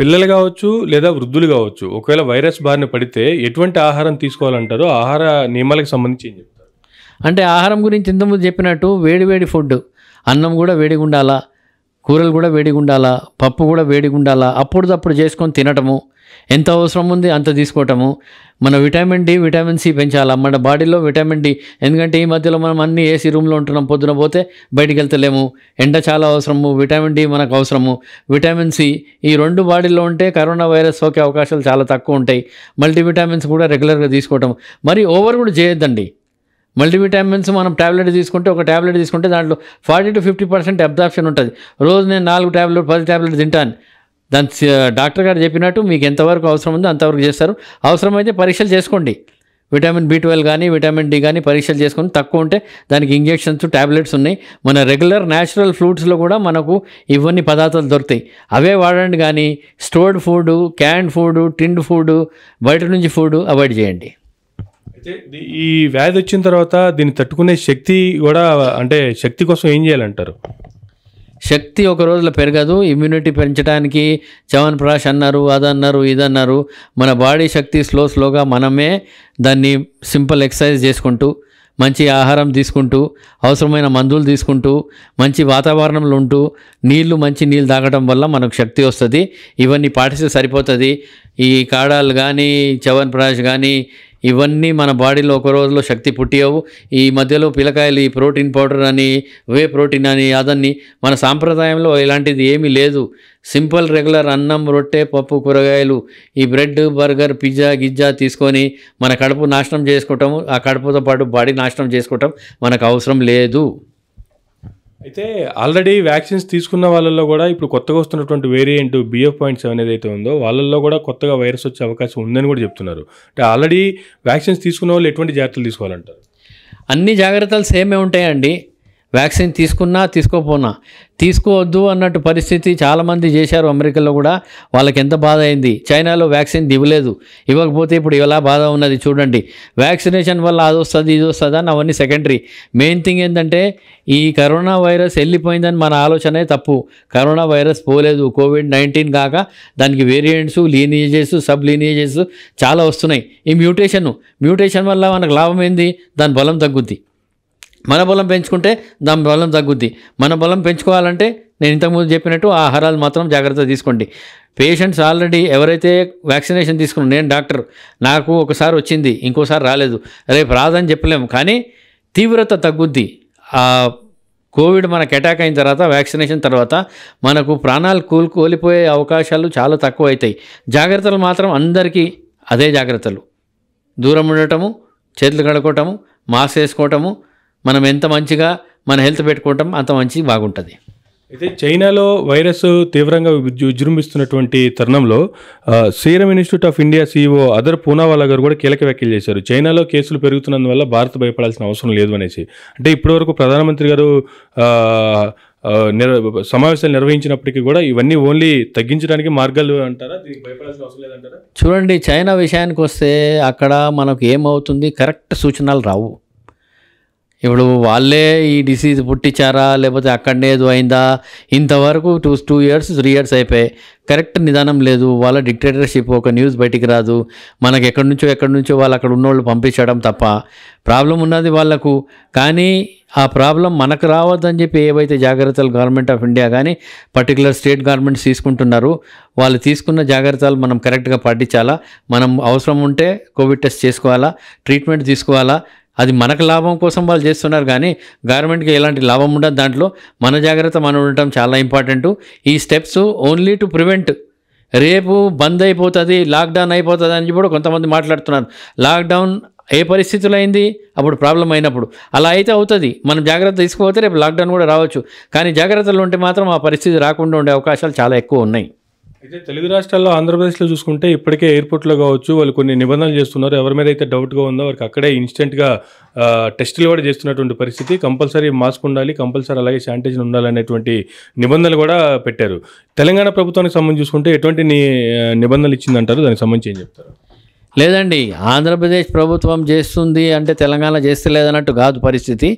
పిల్లలు కావచ్చు లేదా వృద్ధులు కావచ్చు ఒకవేళ వైరస్ బారిన పడితే ఎటువంటి ఆహారం తీసుకోవాలంటారు ఆహార నియమాలకు సంబంధించి ఏం చెప్తారు అంటే ఆహారం గురించి ఇంతకుముందు చెప్పినట్టు వేడి వేడి ఫుడ్ అన్నం కూడా వేడిగా ఉండాలా కూరలు కూడా వేడిగా ఉండాలా పప్పు కూడా వేడిగా ఉండాలా అప్పుడప్పుడు చేసుకొని తినటము ఎంత అవసరం ఉంది అంత తీసుకోవటము మన విటమిన్ డి విటమిన్ సి పెంచాలా మన బాడీలో విటమిన్ డి ఎందుకంటే ఈ మధ్యలో మనం అన్ని ఏసీ రూమ్లో ఉంటున్నాం పొద్దున పోతే బయటికి వెళ్తలేము ఎండ చాలా అవసరము విటమిన్ డి మనకు అవసరము విటమిన్ సి ఈ రెండు బాడీలో ఉంటే కరోనా వైరస్ సోకే అవకాశాలు చాలా తక్కువ ఉంటాయి మల్టీవిటామిన్స్ కూడా రెగ్యులర్గా తీసుకోవటం మరి ఓవర్ కూడా చేయొద్దండి మల్టీవిటామిన్స్ మనం ట్యాబ్లెట్ తీసుకుంటే ఒక ట్యాబ్లెట్ తీసుకుంటే దాంట్లో forty to fifty percent absorption ఉంటుంది రోజు నేను నాలుగు ట్యాబ్లెట్ పది ట్యాబ్లెట్ తింటాను దాని సి- డాక్టర్ గారు చెప్పినట్టు మీకు ఎంతవరకు అవసరం ఉందో అంతవరకు చేస్తారు అవసరమైతే పరీక్షలు చేసుకోండి విటమిన్ బి ట్వెల్వ్ కానీ విటమిన్ డి కానీ పరీక్షలు చేసుకొని తక్కువ ఉంటే దానికి ఇంజెక్షన్స్ ట్యాబ్లెట్స్ ఉన్నాయి మన రెగ్యులర్ న్యాచురల్ ఫ్రూట్స్లో కూడా మనకు ఇవన్నీ పదార్థాలు దొరుకుతాయి అవే వాడండి కానీ stored food canned food tinned food బయట నుంచి ఫుడ్ అవాయిడ్ చేయండి అయితే ఇది- ఈ వ్యాధి వచ్చిన తర్వాత దీన్ని తట్టుకునే శక్తి కూడా అంటే శక్తి కోసం ఏం చేయాలంటారు శక్తి ఒక రోజులో పెరగదు ఇమ్యూనిటీ పెంచడానికి చవన్ ప్రాష్ అన్నారు అదన్నారు ఇదన్నారు మన బాడీ శక్తి స్లో స్లోగా మనమే దాన్ని సింపుల్ ఎక్సర్సైజ్ చేసుకుంటూ మంచి ఆహారం తీసుకుంటూ అవసరమైన మందులు తీసుకుంటూ మంచి వాతావరణంలో ఉంటూ నీళ్లు మంచి నీళ్ళు తాగడం వల్ల మనకు శక్తి వస్తుంది ఇవన్నీ పాటిస్తే సరిపోతుంది ఈ కాడాలు కానీ చవన్ ప్రాష్ కానీ ఇవన్నీ మన బాడీలో ఒక రోజులో శక్తి పుట్టియవు ఈ మధ్యలో పిల్లకాయలు ఈ ప్రోటీన్ పౌడర్ అని వే ప్రోటీన్ అని అదని మన సాంప్రదాయంలో ఇలాంటిది ఏమీ లేదు సింపుల్ రెగ్యులర్ అన్నం రొట్టె పప్పు కూరగాయలు ఈ బ్రెడ్ బర్గర్ పిజ్జా గిజ్జా తీసుకొని మన కడుపు నాశనం చేసుకోవటం ఆ కడుపుతో పాటు బాడీ నాశనం చేసుకోవటం మనకు అవసరం లేదు అయితే ఆల్రెడీ వ్యాక్సిన్స్ తీసుకున్న వాళ్ళల్లో కూడా ఇప్పుడు కొత్తగా వస్తున్నటువంటి వేరియంట్ బిఎఫ్ పాయింట్ సెవెన్ ఏదైతే ఉందో వాళ్ళల్లో కూడా కొత్తగా వైరస్ వచ్చే అవకాశం ఉందని కూడా చెప్తున్నారు అంటే ఆల్రెడీ వ్యాక్సిన్స్ తీసుకున్న వాళ్ళు ఎటువంటి జాగ్రత్తలు తీసుకోవాలంటారు అన్ని జాగ్రత్తలు సేమే ఉంటాయండి వ్యాక్సిన్ తీసుకున్నా తీసుకోపోనా తీసుకోవద్దు అన్నట్టు పరిస్థితి చాలామంది చేశారు అమెరికాలో కూడా వాళ్ళకి ఎంత బాధ అయింది చైనాలో వ్యాక్సిన్ ఇవ్వలేదు ఇవ్వకపోతే ఇప్పుడు ఎలా బాధ ఉన్నది చూడండి వ్యాక్సినేషన్ వల్ల అది వస్తుంది ఇది వస్తుంది అని అవన్నీ సెకండరీ మెయిన్ థింగ్ ఏంటంటే ఈ కరోనా వైరస్ వెళ్ళిపోయిందని మన ఆలోచనే తప్పు కరోనా వైరస్ పోలేదు కోవిడ్ నైన్టీన్ కాక దానికి వేరియంట్స్ లీనియేజెస్ సబ్ లీనియేజెస్ చాలా వస్తున్నాయి ఈ మ్యూటేషన్ మ్యూటేషన్ వల్ల మనకు లాభం ఏంది దాని బలం తగ్గుద్ది మన బలం పెంచుకుంటే దాని బలం తగ్గుద్ది మన బలం పెంచుకోవాలంటే నేను ఇంతకుముందు చెప్పినట్టు ఆహారాలు మాత్రం జాగ్రత్త తీసుకోండి పేషెంట్స్ ఆల్రెడీ ఎవరైతే వ్యాక్సినేషన్ తీసుకున్నారు నేను డాక్టర్ నాకు ఒకసారి వచ్చింది ఇంకోసారి రాలేదు రేపు రాదని చెప్పలేము కానీ తీవ్రత తగ్గుద్ది ఆ కోవిడ్ మనకు అటాక్ అయిన తర్వాత వ్యాక్సినేషన్ తర్వాత మనకు ప్రాణాలు కూల్ కోల్పోయే అవకాశాలు చాలా తక్కువ అవుతాయి జాగ్రత్తలు మాత్రం అందరికీ అదే జాగ్రత్తలు దూరం ఉండటము చేతులు కడుక్కోవటము మాస్క్ వేసుకోవటము మనం ఎంత మంచిగా మన హెల్త్ పెట్టుకోవటం అంత మంచి బాగుంటుంది అయితే చైనాలో వైరస్ తీవ్రంగా విజృ- విజృంభిస్తున్నటువంటి తరుణంలో ఆ, serum institute of India CEO Adar Poonawalla గారు కూడా కీలక వ్యాఖ్యలు చేశారు చైనాలో కేసులు పెరుగుతున్నందువల్ల భారత్ భయపడాల్సిన అవసరం లేదు అనేసి అంటే ఇప్పటివరకు ప్రధానమంత్రి గారు ఆ, ఆ, నిర్ సమావేశాలు నిర్వహించినప్పటికీ కూడా ఇవన్నీ ఓన్లీ తగ్గించడానికి మార్గాలు అంటారా దీనికి భయపడాల్సిన అవసరం లేదంటారా చూడండి చైనా విషయానికి వస్తే అక్కడ మనకు ఏమవుతుంది కరెక్ట్ సూచనలు రావు ఇప్పుడు వాళ్ళే ఈ డిసీజ్ పుట్టించారా లేకపోతే అక్కడనే ఏదో అయిందా ఇంతవరకు two two years three years అయిపోయాయి కరెక్ట్ నిదానం లేదు వాళ్ళ డిక్టేటర్షిప్ ఒక న్యూస్ బయటికి రాదు మనకి ఎక్కడి నుంచో ఎక్కడి నుంచో వాళ్ళు అక్కడ ఉన్నోళ్ళు పంపించడం తప్ప ప్రాబ్లం ఉన్నది వాళ్ళకు కానీ ఆ ప్రాబ్లం మనకు రావద్దని చెప్పి ఏవైతే జాగ్రత్తలు గవర్నమెంట్ ఆఫ్ ఇండియా కానీ పర్టికులర్ స్టేట్ గవర్నమెంట్స్ తీసుకుంటున్నారు వాళ్ళు తీసుకున్న జాగ్రత్తలు మనం కరెక్ట్గా పాటించాలా మనం అవసరం ఉంటే కోవిడ్ టెస్ట్ చేసుకోవాలా ట్రీట్మెంట్ తీసుకోవాలా అది మనకు లాభం కోసం వాళ్ళు చేస్తున్నారు కానీ గవర్నమెంట్కి ఎలాంటి లాభం ఉండదు దాంట్లో మన జాగ్రత్త మనం ఉండటం చాలా ఇంపార్టెంట్ ఈ స్టెప్స్ ఓన్లీ టు ప్రివెంట్ రేపు బంద్ అయిపోతుంది లాక్డౌన్ అయిపోతుంది అని చెప్పి కూడా కొంతమంది మాట్లాడుతున్నారు లాక్డౌన్ ఏ పరిస్థితులు అయింది అప్పుడు ప్రాబ్లం అయినప్పుడు అలా అయితే అవుతుంది మనం జాగ్రత్త తీసుకోకపోతే రేపు లాక్డౌన్ కూడా రావచ్చు కానీ జాగ్రత్తలు ఉంటే మాత్రం ఆ పరిస్థితి రాకుండా ఉండే అవకాశాలు చాలా ఎక్కువ ఉన్నాయి అయితే తెలుగు రాష్ట్రాల్లో ఆంధ్రప్రదేశ్లో చూసుకుంటే ఇప్పటికే ఎయిర్పోర్ట్లో కావచ్చు వాళ్ళు కొన్ని నిబంధనలు చేస్తున్నారు ఎవరి మీద అయితే డౌట్గా ఉందో వారికి అక్కడే ఇన్స్టెంట్గా ఆ, టెస్టులు కూడా చేస్తున్నటువంటి పరిస్థితి కంపల్సరీ మాస్క్ ఉండాలి కంపల్సరీ అలాగే శానిటైజర్ ఉండాలనేటువంటి నిబంధనలు కూడా పెట్టారు తెలంగాణ ప్రభుత్వానికి సంబంధించి చూసుకుంటే ఎటువంటి ని- నిబంధనలు ఇచ్చిందంటారు దానికి సంబంధించి ఏం చెప్తారు లేదండి ఆంధ్రప్రదేశ్ ప్రభుత్వం చేస్తుంది అంటే తెలంగాణ చేస్తలేదన్నట్టు కాదు పరిస్థితి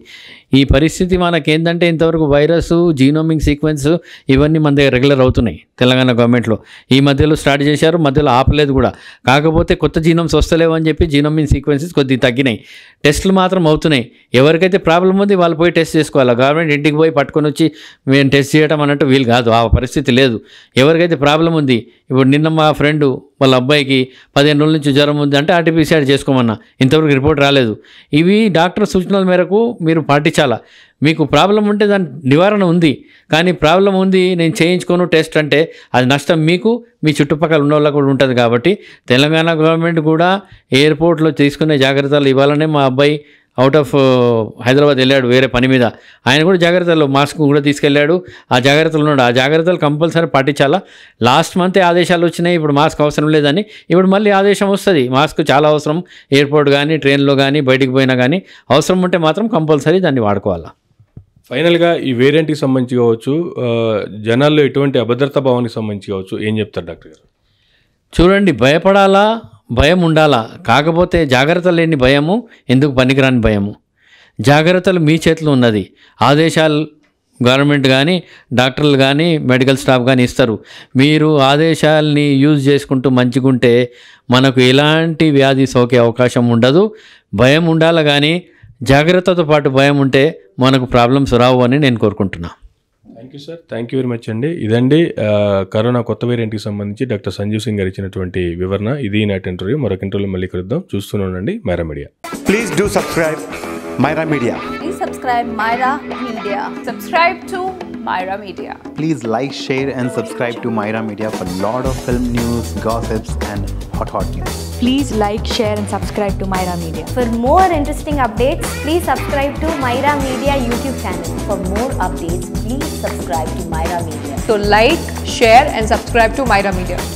ఈ పరిస్థితి మనకేందంటే ఇంతవరకు వైరస్ జీనోమింగ్ సీక్వెన్స్ ఇవన్నీ మన దగ్గర రెగ్యులర్ అవుతున్నాయి తెలంగాణ గవర్నమెంట్లో ఈ మధ్యలో స్టార్ట్ చేశారు మధ్యలో ఆపలేదు కూడా కాకపోతే కొత్త జీనోమ్స్ వస్తలేవు అని చెప్పి జీనోమింగ్ సీక్వెన్సెస్ కొద్దిగా తగ్గినాయి టెస్టులు మాత్రం అవుతున్నాయి ఎవరికైతే ప్రాబ్లం ఉంది వాళ్ళు పోయి టెస్ట్ చేసుకోవాలి గవర్నమెంట్ ఇంటికి పోయి పట్టుకొని వచ్చి మేము టెస్ట్ చేయడం అన్నట్టు వీలు కాదు ఆ పరిస్థితి లేదు ఎవరికైతే ప్రాబ్లం ఉంది ఇప్పుడు నిన్న మా ఫ్రెండ్ వాళ్ళ అబ్బాయికి పదిహేను రోజుల నుంచి జ్వరం ఉంది అంటే ఆర్టీపీసీఆర్ చేసుకోమన్నా ఇంతవరకు రిపోర్ట్ రాలేదు ఇవి డాక్టర్ సూచనల మేరకు మీరు పాటించాలా మీకు ప్రాబ్లం ఉంటే దాని నివారణ ఉంది కానీ ప్రాబ్లం ఉంది నేను చేయించుకోను టెస్ట్ అంటే అది నష్టం మీకు మీ చుట్టుపక్కల ఉన్న వాళ్ళకు కూడా ఉంటుంది కాబట్టి తెలంగాణ గవర్నమెంట్ కూడా ఎయిర్పోర్ట్లో తీసుకునే జాగ్రత్తలు ఇవ్వాలనే మా అబ్బాయి అవుట్ ఆఫ్ హైదరాబాద్ వెళ్ళాడు వేరే పని మీద ఆయన కూడా జాగ్రత్తలు మాస్క్ కూడా తీసుకెళ్ళాడు ఆ జాగ్రత్తలు ఉన్నాడు ఆ జాగ్రత్తలు కంపల్సరీ పాటించాలా లాస్ట్ మంతే ఆదేశాలు వచ్చినాయి ఇప్పుడు మాస్క్ అవసరం లేదని ఇప్పుడు మళ్ళీ ఆదేశం వస్తుంది మాస్క్ చాలా అవసరం ఎయిర్పోర్ట్ కానీ ట్రైన్లో కానీ బయటికి పోయినా కానీ అవసరం ఉంటే మాత్రం కంపల్సరీ దాన్ని వాడుకోవాలా ఫైనల్గా ఈ వేరియంట్కి సంబంధించి కావచ్చు ఆ, జనాల్లో ఎటువంటి అభద్రతా భావానికి సంబంధించి కావచ్చు ఏం చెప్తారు డాక్టర్ గారు చూడండి భయపడాలా భయం ఉండాలా కాకపోతే జాగ్రత్త లేని భయము ఎందుకు పనికిరాని భయము జాగ్రత్తలు మీ చేతిలో ఉన్నది ఆదేశాలు గవర్నమెంట్ కానీ డాక్టర్లు కానీ మెడికల్ స్టాఫ్ కానీ ఇస్తారు మీరు ఆదేశాలని యూజ్ చేసుకుంటూ మంచిగుంటే మనకు ఎలాంటి వ్యాధి సోకే అవకాశం ఉండదు భయం ఉండాలి కానీ జాగ్రత్తతో పాటు భయం ఉంటే మనకు ప్రాబ్లమ్స్ రావు అని నేను కోరుకుంటున్నాను thank you sir thank you very much అండి ఇదండి ఆ, కరోనా కొత్త వేరియంట్కి సంబంధించి డాక్టర్ సంజీవ్ సింగ్ గారు ఇచ్చినటువంటి వివరణ ఇది నాటి ఇంటర్వ్యూ మరొక ఇంటర్వ్యూలో మళ్ళీ కలుద్దాం చూస్తూనే ఉండండి Mera media Please do subscribe Myra Media. Please subscribe Myra Media. Subscribe to Myra Media. Please like, share, and subscribe to Myra Media for lot of film news, gossips, and hot hot news. Please like, share, and subscribe to Myra Media. For more interesting updates, please subscribe to Myra Media YouTube channel. For more updates, please subscribe to Myra Media. So like, share and subscribe to Myra Media.